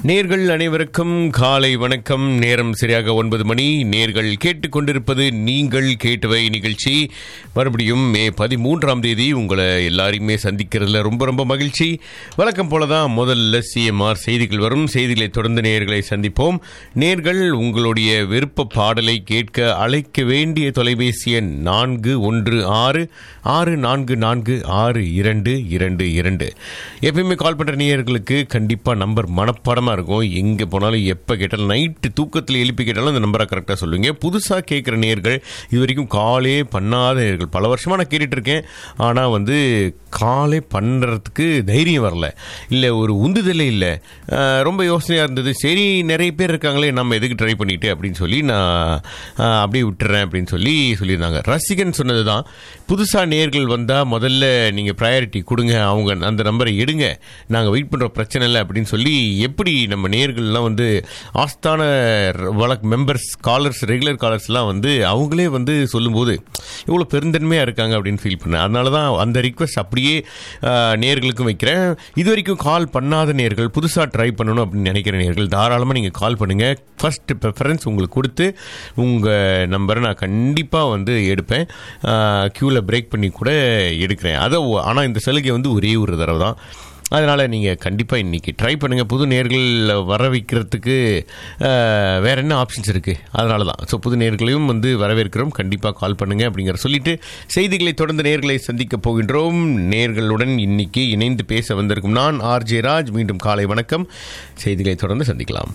நேர்கள் அனைவருக்கும் காலை வணக்கம் நேரம் சரியாக ஒன்பது மணி நேர்கள் கேட்டுக்கொண்டிருப்பது நீங்கள் கேட்டவை நிகழ்ச்சி மறுபடியும் மே பதிமூன்றாம் தேதி உங்களை எல்லாரையுமே சந்திக்கிறதுல ரொம்ப ரொம்ப மகிழ்ச்சி வழக்கம் போல தான் முதல்ல சிஎம்ஆர் செய்திகள் வரும் செய்திகளை தொடர்ந்து நேர்களை சந்திப்போம் நேர்கள் உங்களுடைய விருப்ப பாடலை கேட்க அழைக்க வேண்டிய தொலைபேசி எண் நான்கு ஒன்று ஆறு ஆறு நான்கு நான்கு ஆறு இரண்டு இரண்டு இரண்டு எப்பயுமே கால் பண்ணுற நேயர்களுக்கு கண்டிப்பாக நம்பர் மனப்பாடமாக இருக்கும் எங்கே போனாலும் எப்போ கேட்டாலும் நைட்டு தூக்கத்தில் எழுப்பி கேட்டாலும் அந்த நம்பரை கரெக்டாக சொல்லுவீங்க புதுசாக கேட்குற நேர்கள் இது வரைக்கும் காலே பண்ணாத நேர்கள் பல வருஷமாக நான் கேட்டுட்டு இருக்கேன் ஆனால் வந்து காலே பண்ணுறதுக்கு தைரியம் வரல இல்லை ஒரு உந்துதலே இல்லை அஹ், ரொம்ப யோசனையாக இருந்தது சரி நிறைய பேர் இருக்காங்களே நம்ம எதுக்கு ட்ரை பண்ணிட்டு அப்படின்னு சொல்லி நான் அஹ், அப்படியே விட்டுறேன் அப்படின்னு சொல்லி சொல்லியிருந்தாங்க ரசிகன் சொன்னது தான் புதுசாக நேர்கள் வந்தால் முதல்ல நீங்கள் ப்ரையாரிட்டி கொடுங்க அவங்க அந்த நம்பரை எடுங்க நாங்கள் வெயிட் பண்ணுற பிரச்சனை இல்லை அப்படின்னு சொல்லி எப்படி நம்ம நேர்கள்லாம் வந்து ஆஸ்தான வழக் மெம்பர்ஸ் காலர்ஸ் ரெகுலர் காலர்ஸ்லாம் வந்து அவங்களே வந்து சொல்லும்போது இவ்வளோ பெருந்தன்மையாக இருக்காங்க அப்படின்னு ஃபீல் பண்ணேன் அதனால தான் அந்த ரிக்வெஸ்ட் அப்படியே ஆஹ், நேர்களுக்கும் வைக்கிறேன் இது வரைக்கும் கால் பண்ணாத நேர்கள் புதுசாக ட்ரை பண்ணணும் அப்படின்னு நினைக்கிற நேர்கள் தாராளமாக நீங்கள் கால் பண்ணுங்கள் ஃபர்ஸ்ட் ப்ரிஃபரன்ஸ் உங்களுக்கு கொடுத்து உங்கள் நம்பரை நான் கண்டிப்பாக வந்து எடுப்பேன் க்யூவில் பிரேக் பண்ணி கூட எடுக்கிறேன் அதை ஆனால் இந்த சலுகை வந்து ஒரே ஒரு தடவை தான் அதனால் நீங்கள் கண்டிப்பாக இன்றைக்கி ட்ரை பண்ணுங்கள் புது நேர்கள் வர வைக்கிறதுக்கு அஹ், வேற என்ன ஆப்ஷன்ஸ் இருக்குது அதனால தான் ஸோ புது நேர்களையும் வந்து வரவேற்கிறோம் கண்டிப்பாக கால் பண்ணுங்கள் அப்படிங்கிற சொல்லிட்டு செய்திகளை தொடர்ந்து நேர்களை சந்திக்க போகின்றோம் நேர்களுடன் இன்னைக்கு இணைந்து பேச வந்திருக்கும் நான் ஆர்ஜே ராஜ் மீண்டும் காலை வணக்கம் செய்திகளை தொடர்ந்து சந்திக்கலாம்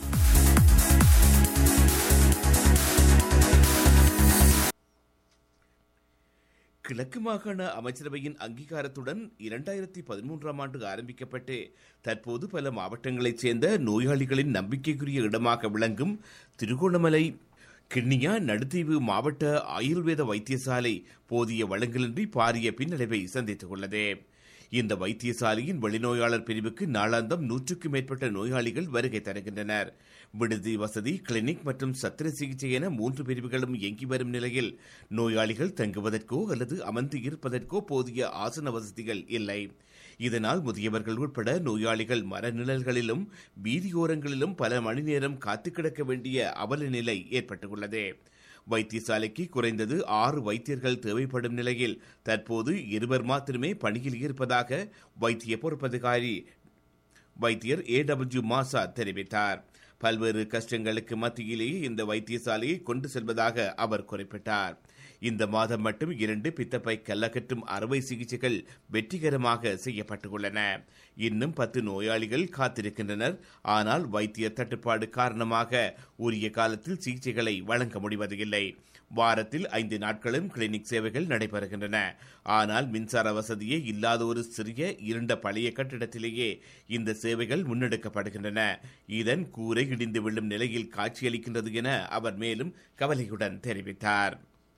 கிழக்கு மாகாண அமைச்சரவையின் அங்கீகாரத்துடன் இரண்டாயிரத்தி பதிமூன்றாம் ஆண்டு ஆரம்பிக்கப்பட்டு தற்போது பல மாவட்டங்களைச் சேர்ந்த நோயாளிகளின் நம்பிக்கைக்குரிய இடமாக விளங்கும் திருகோணமலை கிண்ணியா நடுத்தீவு மாவட்ட ஆயுர்வேத வைத்தியசாலை போதிய வளங்களின்றி பாரிய பின்னடைவை சந்தித்துள்ளது இந்த வைத்தியசாலையின் வெளிநோயாளர் பிரிவுக்கு நாளாந்தம் நூற்றுக்கும் மேற்பட்ட நோயாளிகள் வருகை தருகின்றனர் விடுதி வசதி கிளினிக் மற்றும் சத்திர சிகிச்சை என மூன்று பிரிவுகளும் இயங்கி வரும் நிலையில் நோயாளிகள் தங்குவதற்கோ அல்லது அமர்ந்து இருப்பதற்கோ போதிய ஆசன வசதிகள் இல்லை இதனால் முதியவர்கள் உட்பட நோயாளிகள் மரநிழல்களிலும் வீதியோரங்களிலும் பல மணி நேரம் காத்து கிடக்க வேண்டிய அவல நிலை ஏற்பட்டுள்ளது வைத்தியசாலைக்கு குறைந்தது ஆறு வைத்தியர்கள் தேவைப்படும் நிலையில் தற்போது இருவர் மாத்திரமே பணியில் இருப்பதாக வைத்திய பொறுப்பதிகாரி வைத்தியர் ஏ டபிள்யூ மாசா தெரிவித்தார் பல்வேறு கஷ்டங்களுக்கு மத்தியிலேயே இந்த வைத்தியசாலையை கொண்டு செல்வதாக அவர் குறிப்பிட்டார் இந்த மாதம் மட்டும் இரண்டு பித்தப்பை கல்லகற்றும் அறுவை சிகிச்சைகள் வெற்றிகரமாக செய்யப்பட்டுள்ளன இன்னும் பத்து நோயாளிகள் காத்திருக்கின்றனர் ஆனால் வைத்திய தட்டுப்பாடு காரணமாக உரிய காலத்தில் சிகிச்சைகளை வழங்க முடிவதில்லை வாரத்தில் ஐந்து நாட்களும் கிளினிக் சேவைகள் நடைபெறுகின்றன ஆனால் மின்சார வசதியே இல்லாத ஒரு சிறிய இருண்ட பழைய கட்டிடத்திலேயே இந்த சேவைகள் முன்னெடுக்கப்படுகின்றன இதன் கூரை இடிந்து விழும் நிலையில் காட்சியளிக்கின்றது என அவர் மேலும் கவலையுடன் தெரிவித்தார்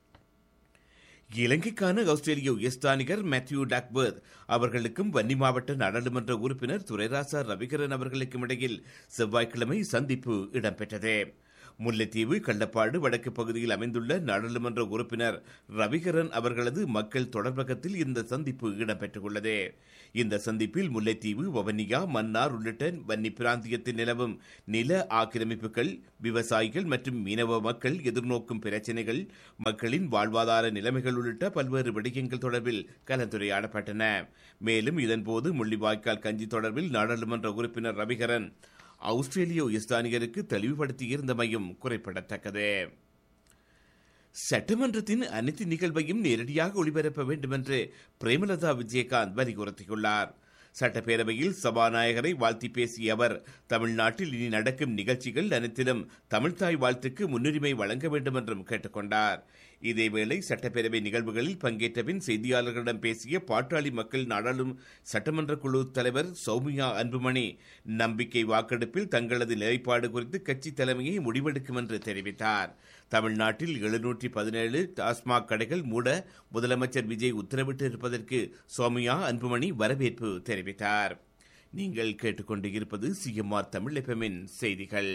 இலங்கைக்கான ஆஸ்திரேலிய உயர்ஸ்தானிகர் மேத்யூ டாக்பர்த் அவர்களுக்கும் வன்னி மாவட்ட நாடாளுமன்ற உறுப்பினர் துரைராசா ரவிகரன் அவர்களுக்கும் இடையில் செவ்வாய்க்கிழமை சந்திப்பு இடம்பெற்றது முல்லைத்தீவு கள்ளப்பாடு வடக்கு பகுதியில் அமைந்துள்ள நாடாளுமன்ற உறுப்பினர் ரவிகரன் அவர்களது மக்கள் தொடர்பகத்தில் இந்த சந்திப்பு இடம்பெற்றுள்ளது இந்த சந்திப்பில் முல்லைத்தீவு வவனியா மன்னார் உள்ளிட்ட வன்னி பிராந்தியத்தில் நிலவும் நில ஆக்கிரமிப்புகள் விவசாயிகள் மற்றும் மீனவ மக்கள் எதிர்நோக்கும் பிரச்சினைகள் மக்களின் வாழ்வாதார நிலைமைகள் உள்ளிட்ட பல்வேறு விடயங்கள் தொடர்பில் கலந்துரையாடப்பட்டன மேலும் இதன்போது முள்ளிவாய்க்கால் கஞ்சி தொடர்பில் நாடாளுமன்ற உறுப்பினர் ரவிகரன் ஆஸ்திரேலிய உயர்ஸ்தானிகருக்கு தெளிவுபடுத்தியிருந்தமையும் குறிப்பிடத்தக்கது சட்டமன்றத்தின் அனைத்து நிகழ்வையும் நேரடியாக ஒளிபரப்ப வேண்டும் என்று பிரேமலதா விஜயகாந்த் வலியுறுத்தியுள்ளார் சட்டப்பேரவையில் சபாநாயகரை வாழ்த்தி பேசிய அவர் தமிழ்நாட்டில் இனி நடக்கும் நிகழ்ச்சிகள் அனைத்திலும் தமிழ்தாய் வாழ்த்துக்கு முன்னுரிமை வழங்க வேண்டும் என்றும் கேட்டுக்கொண்டார் இதேவேளை சட்டப்பேரவை நிகழ்வுகளில் பங்கேற்ற பின் செய்தியாளர்களிடம் பேசிய பாட்டாளி மக்கள் நாடாளும் சட்டமன்ற குழு தலைவர் சௌமியா அன்புமணி நம்பிக்கை வாக்கெடுப்பில் தங்களது நிலைப்பாடு குறித்து கட்சி தலைமையை முடிவெடுக்கும் என்று தெரிவித்தார் தமிழ்நாட்டில் எழுநூற்றி பதினேழு டாஸ்மாக் கடைகள் மூட முதலமைச்சர் விஜய் உத்தரவிட்டு இருப்பதற்கு சோமியா அன்புமணி வரவேற்பு தெரிவித்தார் நீங்கள் கேட்டுக்கொண்டு இருப்பது சிஎம்ஆர் தமிழ் எஃப்எம்மின் செய்திகள்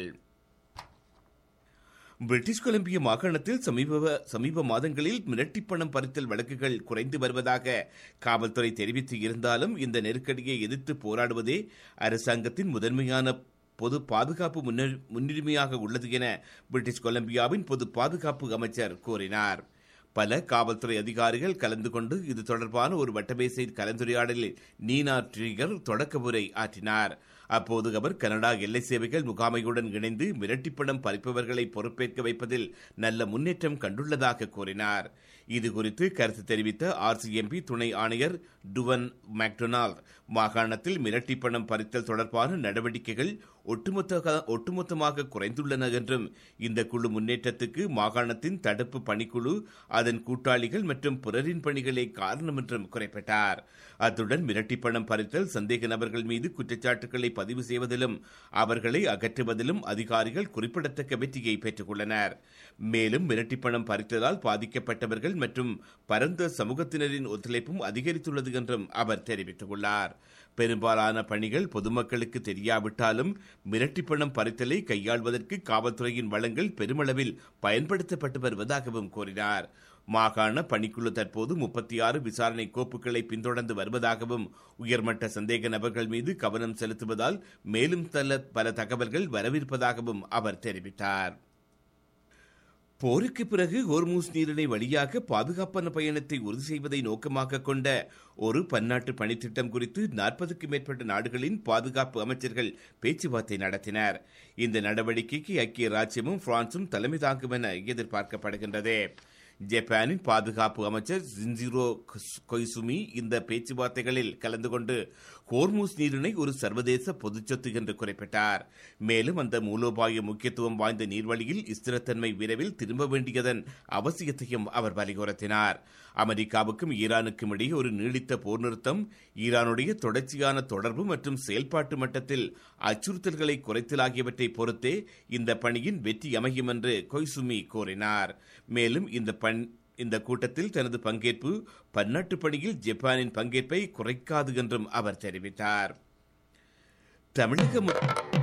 பிரிட்டிஷ் கொலம்பியா மாகாணத்தில் சமீப சமீப மாதங்களில் மிரட்டிப் பணம் பறித்தல் வழக்குகள் குறைந்து வருவதாக காவல்துறை தெரிவித்து இருந்தாலும் இந்த நெருக்கடியை எதிர்த்து போராடுவதே அரசாங்கத்தின் முதன்மையான பொது பாதுகாப்பு முன்னுரி- முன்னுரிமையாக உள்ளது என பிரிட்டிஷ் கொலம்பியாவின் பொது பாதுகாப்பு அமைச்சர் கூறினார் பல காவல்துறை அதிகாரிகள் கலந்து கொண்டு இது தொடர்பான ஒரு வட்டமேசை கலந்துரையாடலில் நீனா ட்ரிகர் தொடக்க உரை ஆற்றினார் அப்போது அவர் கனடா எல்லை சேவைகள் முகாமையுடன் இணைந்து மிரட்டிப்பணம் பறிப்பவர்களை பொறுப்பேற்க வைப்பதில் நல்ல முன்னேற்றம் கண்டுள்ளதாக கூறினார் இது குறித்து கருத்து தெரிவித்த ஆர்சிஎம்பி துணை ஆணையர் டுவன் மேக்டொனால்ட் மாகாணத்தில் மிரட்டிப் பணம் பறித்தல் தொடர்பான நடவடிக்கைகள் ஒட்டுமொத்த ஒட்டுமொத்தமாக குறைந்துள்ளன என்றும் இந்த குழு முன்னேற்றத்துக்கு மாகாணத்தின் தடுப்பு பணிக்குழு அதன் கூட்டாளிகள் மற்றும் பிறரின் பணிகளே காரணம் என்றும் குறிப்பிட்டார் அத்துடன் மிரட்டிப் பணம் பறித்தல் சந்தேக நபர்கள் மீது குற்றச்சாட்டுகளை பதிவு செய்வதிலும் அவர்களை அகற்றுவதிலும் அதிகாரிகள் குறிப்பிடத்தக்க வெற்றியை பெற்றுள்ளனர் மேலும் மிரட்டிப் பணம் பறித்ததால் பாதிக்கப்பட்டவர்கள் மற்றும் பரந்த சமூகத்தினரின் ஒத்துழைப்பும் அதிகரித்துள்ளது என்றும் அவர் தெரிவித்துள்ளார் பெரும்பாலான பணிகள் பொதுமக்களுக்கு தெரியாவிட்டாலும் மிரட்டிப் பணம் பறித்தலை கையாள்வதற்கு காவல்துறையின் வளங்கள் பெருமளவில் பயன்படுத்தப்பட்டு வருவதாகவும் கூறினார் மாகாண பணிக்குழு தற்போது முப்பத்தி ஆறு விசாரணை கோப்புகளை பின்தொடர்ந்து வருவதாகவும் உயர்மட்ட சந்தேக நபர்கள் மீது கவனம் செலுத்துவதால் மேலும் தல பல தகவல்கள் வரவிருப்பதாகவும் அவர் தெரிவித்தார் போருக்கு பிறகு ஹோர்மூஸ் நீரிணை வழியாக பாதுகாப்பான பயணத்தை உறுதி செய்வதை நோக்கமாக கொண்ட ஒரு பன்னாட்டு பணித்திட்டம் குறித்து நாற்பதுக்கும் மேற்பட்ட நாடுகளின் பாதுகாப்பு அமைச்சர்கள் பேச்சுவார்த்தை நடத்தினர் இந்த நடவடிக்கைக்கு ஐக்கிய ராஜ்யமும் பிரான்சும் தலைமை தாங்கும் என எதிர்பார்க்கப்படுகின்றது ஜப்பானின் பாதுகாப்பு அமைச்சர் ஜின்ஜிரோ கொய்சுமி இந்த பேச்சுவார்த்தைகளில் கலந்து கொண்டு ஹோர்மூஸ் நீரிணை ஒரு சர்வதேச பொதுச்சொத்து என்று குறிப்பிட்டார் மேலும் அந்த மூலோபாய முக்கியத்துவம் வாய்ந்த நீர்வழியில் ஸ்திரத்தன்மை விரைவில் திரும்ப வேண்டியதன் அவசியத்தையும் அவர் வலியுறுத்தினார் அமெரிக்காவுக்கும் ஈரானுக்கும் இடையே ஒரு நீடித்த போர் நிறுத்தம் ஈரானுடைய தொடர்ச்சியான தொடர்பு மற்றும் செயல்பாட்டு மட்டத்தில் அச்சுறுத்தல்களை குறைத்தல் ஆகியவற்றை பொறுத்தே இந்த பணியின் வெற்றி அமையும் என்று கொய்சுமி கூறினார் மேலும் இந்த பண் இந்த கூட்டத்தில் தனது பங்கேற்பு பன்னாட்டு பணியில் ஜப்பானின் பங்கேற்பை குறைக்காது என்றும் அவர் தெரிவித்தார் தமிழக மு-